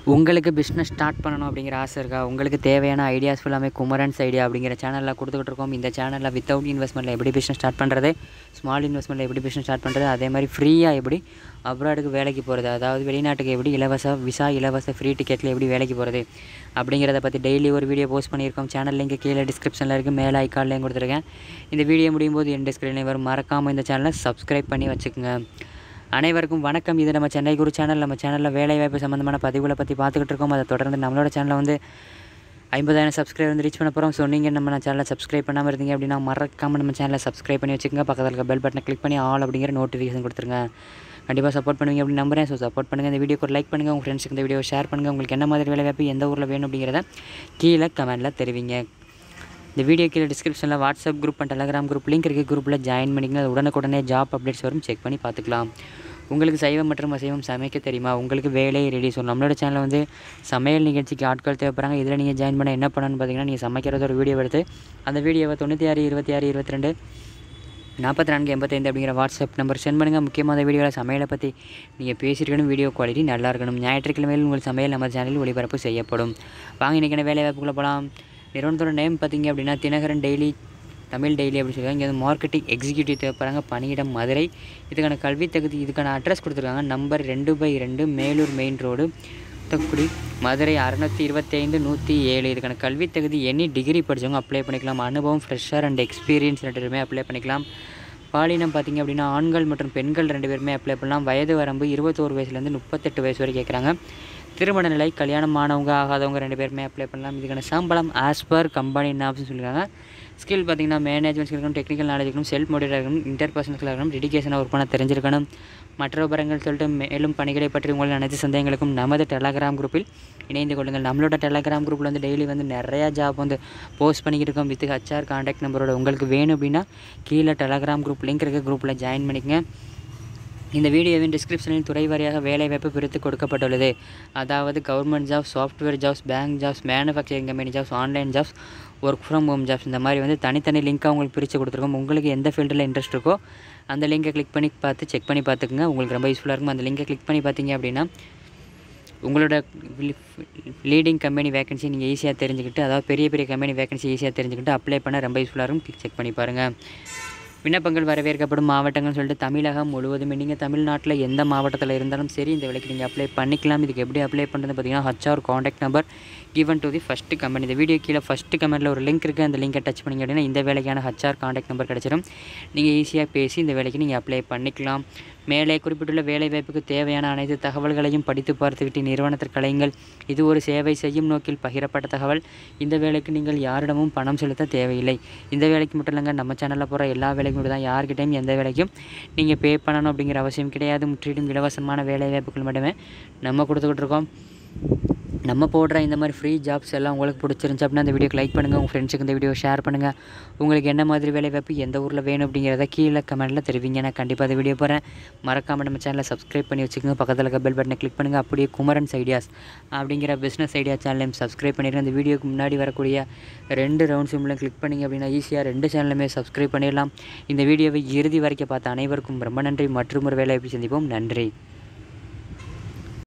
உங்களுக்கு business start பண்ணணும் அப்படிங்கிற ஆசை இருக்கா உங்களுக்கு தேவையான ஐடியாஸ் ஃபுல்லாமே குமரன்ஸ் ஐடியா அப்படிங்கிற சேனலில் கொடுத்துக்கிட்டு இருக்கோம் இந்த சேனலில் வித்தவுட் இன்வெஸ்ட்மெண்ட்டில் எப்படி பிஸ்னஸ் ஸ்டார்ட் பண்ணுறது ஸ்மால் இன்வெஸ்ட்மெண்ட்டில் எப்படி பிஸ்னஸ் ஸ்டார்ட் பண்ணுறது அதே மாதிரி ஃப்ரீயாக எப்படி அப்ராடுக்கு வேலைக்கு போகிறது அதாவது வெளிநாட்டுக்கு எப்படி இலவச விசா இலவச ஃப்ரீ டிக்கெட்டில் எப்படி வேலைக்கு போகிறது அப்படிங்கிறத பற்றி டெய்லி ஒரு வீடியோ போஸ்ட் பண்ணியிருக்கோம் சேனல் லிங்க் கீழே டிஸ்கிரிப்ஷனில் இருக்குது மேலே ஐக்கான்லேயும் கொடுத்துருக்கேன் இந்த வீடியோ முடியும் போது என் டிஸ்கிரிப்ஷனில் வரும் மறக்காமல் இந்த சேனலை சப்ஸ்கிரைப் பண்ணி வச்சுக்கோங்க அனைவருக்கும் வணக்கம் இது நம்ம சென்னை குரு சேனல் நம்ம சேனலில் வேலைவாய்ப்பு சம்மந்தமான பதிவுகளை பற்றி பார்த்துக்கிட்டு இருக்கோம் அதை தொடர்ந்து நம்மளோட சேனலில் வந்து ஐம்பதாயிரம் சப்ஸ்கிரைபர் வந்து ரீச் பண்ண போகிறோம் ஸோ நீங்கள் நம்ம சேனலை சப்ஸ்கிரைப் பண்ணாமல் இருந்தீங்க அப்படின்னா மறக்காமல் நம்ம சேனலை சப்ஸ்கிரைப் பண்ணி வச்சுக்கோங்க பக்கத்தில் இருக்க பெல் பட்டனை கிளிக் பண்ணி ஆல் அப்படிங்கிற நோட்டிஃபிகேஷன் கொடுத்துருங்க கண்டிப்பாக சப்போர்ட் பண்ணுவீங்க அப்படின்னு நம்புறேன் ஸோ சப்போர்ட் பண்ணுங்கள் இந்த வீடியோக்கு ஒரு லைக் பண்ணுங்கள் உங்கள் ஃப்ரெண்ட்ஸுக்கு இந்த வீடியோ ஷேர் பண்ணுங்கள் உங்களுக்கு என்ன மாதிரி வேலைவாய்ப்பு எந்த ஊரில் வேணும் அப்படிங்கிறத கீழே கமெண்ட்டில் தெரிவிங்க இந்த வீடியோ கீழே டிஸ்கிரிப்ஷனில் WhatsApp group and Telegram group link இருக்குது குரூப்பில் ஜாயின் பண்ணிக்கங்க அது உடனுக்குடனே ஜாப் அப்டேட்ஸ் வரும் செக் பண்ணி பார்த்துக்கலாம் உங்களுக்கு சைவம் மற்றும் அசைவம் சமைக்க தெரியுமா உங்களுக்கு வேலை ரெடி ஸோ நம்மளோட சேனலில் வந்து சமையல் நிகழ்ச்சிக்கு ஆட்கள் தேவைப்படுறாங்க இதில் நீங்கள் ஜாயின் பண்ண என்ன பண்ணணும்னு பார்த்தீங்கன்னா நீங்கள் சமைக்கிறது ஒரு வீடியோ எடுத்து அந்த வீடியோவை தொண்ணூற்றி ஆறு இருபத்தி ஆறு இருபத்தி ரெண்டு நாற்பத்தி நான்கு எண்பத்தைந்து அப்படிங்கிற வாட்ஸ்அப் நம்பர் சென்ட் பண்ணுங்கள் முக்கியமாக அந்த வீடியோவில் சமையலை பற்றி நீங்கள் பேசியிருக்கணும் வீடியோ குவாலிட்டி நல்லா இருக்கணும் ஞாயிற்றுக்கிழமையில் உங்கள் சமையல் நம்ம சேனலில் ஒளிபரப்பு செய்யப்படும் வாங்க இன்றைக்கான வேலை வாய்ப்புக்குள்ளே போகலாம் நிறுவனத்தோட நேம் பார்த்தீங்க அப்படின்னா தினகரன் டெய்லி தமிழ் டெய்லி அப்படின்னு சொல்லுவாங்க இங்கே வந்து மார்க்கெட்டிங் எக்ஸிக்யூட்டிவ் தேவைப்படுறாங்க பணியிடம் மதுரை இதுக்கான கல்வி தகுதி இதுக்கான அட்ரஸ் கொடுத்துருக்காங்க நம்பர் ரெண்டு பை ரெண்டு மேலூர் மெயின் ரோடு தக்குடி மதுரை அறநூற்றி இருபத்தைந்து நூற்றி ஏழு இதுக்கான கல்வி தகுதி எனி டிகிரி படித்தவங்க அப்ளை பண்ணிக்கலாம் அனுபவம் ஃப்ரெஷர் அண்ட் எக்ஸ்பீரியன்ஸ் ரெண்டு பேருமே அப்ளை பண்ணிக்கலாம் பாலினம் பார்த்திங்க அப்படின்னா ஆண்கள் மற்றும் பெண்கள் ரெண்டு பேருமே அப்ளை பண்ணலாம் வயது வரம்பு இருபத்தோரு வயசுலேருந்து முப்பத்தெட்டு வயசு வரை கேட்குறாங்க திருமண நிலை கல்யாணம் ஆனவங்க ஆகாதவங்க ரெண்டு பேருமே அப்ளை பண்ணலாம் இதுக்கான சம்பளம் ஆஸ் பர் கம்பெனி அப்படின்னு சொல்லியிருக்காங்க ஸ்கில் பார்த்திங்கன்னா மேனேஜ்மெண்ட் ஸ்கில் இருக்கணும் டெக்னிக்கல் நாலேஜ் இருக்கணும் செல்ஃப் மோட்டிவாக இருக்கணும் இன்டர் பர்சனல் இருக்கணும் டெடிகேஷனாக ஒர்க் பண்ண தெரிஞ்சிருக்கணும் மற்ற விவரங்கள் சொல்லிட்டு மேலும் பணிகளை பற்றி உங்கள் அனைத்து சந்தேகங்களுக்கும் நமது டெலகிராம் குரூப்பில் இணைந்து கொள்ளுங்கள் நம்மளோட டெலகிராம் குரூப்பில் வந்து டெய்லி வந்து நிறையா ஜாப் வந்து போஸ்ட் பண்ணிக்கிட்டு இருக்கோம் வித் ஹச்ஆர் காண்டாக்ட் நம்பரோட உங்களுக்கு வேணும் அப்படின்னா கீழே டெலகிராம் குரூப் லிங்க் இருக்க குரூப்பில் ஜாயின் பண்ணிக்கங்க இந்த வீடியோவின் டிஸ்கிரிப்ஷனில் துறை வாரியாக வேலைவாய்ப்பு பிரித்து கொடுக்கப்பட்டுள்ளது அதாவது government jobs software jobs bank jobs manufacturing company jobs online jobs work from home jobs இந்த மாதிரி வந்து தனித்தனி லிங்க்காக உங்களுக்கு பிரித்து கொடுத்துருக்கோம் உங்களுக்கு எந்த ஃபீல்டில் இன்ட்ரெஸ்ட் இருக்கோ அந்த லிங்கை கிளிக் பண்ணி பார்த்து செக் பண்ணி பார்த்துக்குங்க உங்களுக்கு ரொம்ப யூஸ்ஃபுல்லாக இருக்கும் அந்த லிங்கை கிளிக் பண்ணி பார்த்தீங்க அப்படின்னா உங்களோட லீடிங் கம்பெனி வேகன்சி நீங்கள் ஈஸியாக தெரிஞ்சுக்கிட்டு அதாவது பெரிய பெரிய கம்பெனி வேகன்சி ஈஸியாக தெரிஞ்சுக்கிட்டு அப்ளை பண்ண ரொம்ப யூஸ்ஃபுல்லாக இருக்கும் செக் பண்ணி பாருங்கள் விண்ணப்பங்கள் வரவேற்கப்படும் மாவட்டங்கள்னு சொல்லிட்டு தமிழகம் முழுவதுமே நீங்கள் தமிழ்நாட்டில் எந்த மாவட்டத்தில் இருந்தாலும் சரி இந்த வேலைக்கு நீங்கள் அப்ளை பண்ணிக்கலாம் இதுக்கு எப்படி அப்ளை பண்ணுறது பார்த்தீங்கன்னா HR contact number given to the first comment இந்த வீடியோ கீழே ஃபஸ்ட்டு கமெண்ட்டில் ஒரு லிங்க் இருக்குது அந்த லிங்கை டச் பண்ணிங்க அப்படின்னா இந்த வேலைக்கான ஹச்ஆர் காண்டாக்ட் நம்பர் கிடச்சிடும் நீங்கள் ஈஸியாக பேசி இந்த வேலைக்கு நீங்கள் அப்ளை பண்ணிக்கலாம் மேலே குறிப்பிட்டுள்ள வேலைவாய்ப்புக்கு தேவையான அனைத்து தகவல்களையும் படித்து பார்த்துவிட்டு நிறுவனத்திற்கு அழையுங்கள் இது ஒரு சேவை செய்யும் நோக்கில் பகிரப்பட்ட தகவல் இந்த வேலைக்கு நீங்கள் யாரிடமும் பணம் செலுத்த தேவையில்லை இந்த வேலைக்கு மட்டும் இல்லைங்க நம்ம சேனலில் போகிற எல்லா வேலைக்கும் மட்டும் தான் யார்கிட்டையும் எந்த வேலைக்கும் நீங்கள் பே பண்ணணும் அப்படிங்கிற அவசியம் கிடையாது முற்றிலும் இலவசமான வேலை வாய்ப்புகள் மட்டுமே நம்ம கொடுத்துக்கிட்டு இருக்கோம் நம்ம போடுற இந்த மாதிரி ஃப்ரீ ஜாப்ஸ் எல்லாம் உங்களுக்கு பிடிச்சிருந்துச்சு அப்படின்னா இந்த வீடியோக்கு லைக் பண்ணுங்கள் உங்கள் ஃப்ரெண்ட்ஸுக்கு இந்த வீடியோ ஷேர் பண்ணுங்கள் உங்களுக்கு என்ன மாதிரி வேலை வாய்ப்பு எந்த ஊரில் வேணும் அப்படிங்கிறத கீழே கமெண்ட்டில் தெரிவிங்க நான் கண்டிப்பாக அந்த வீடியோ போகிறேன் மறக்காமல் நம்ம சேனலை சப்ஸ்கிரைப் பண்ணி வச்சுக்கோங்க பக்கத்தில் இருக்க பெல் பட்டனை கிளிக் பண்ணுங்கள் அப்படியே குமரன்ஸ் ஐடியாஸ் அப்படிங்கிற பிஸ்னஸ் ஐடியா சேனலையும் சப்ஸ்கிரைப் பண்ணிடுங்க இந்த வீடியோக்கு முன்னாடி வரக்கூடிய ரெண்டு ரவுண்ட் சிம்லையும் கிளிக் பண்ணிங்க அப்படின்னா ஈஸியாக ரெண்டு சேனலுமே சப்ஸ்கிரைப் பண்ணிடலாம் இந்த வீடியோவை இறுதி வரைக்கும் பார்த்த அனைவருக்கும் ரொம்ப நன்றி மற்றும் ஒரு வேலை சந்திப்போம் நன்றி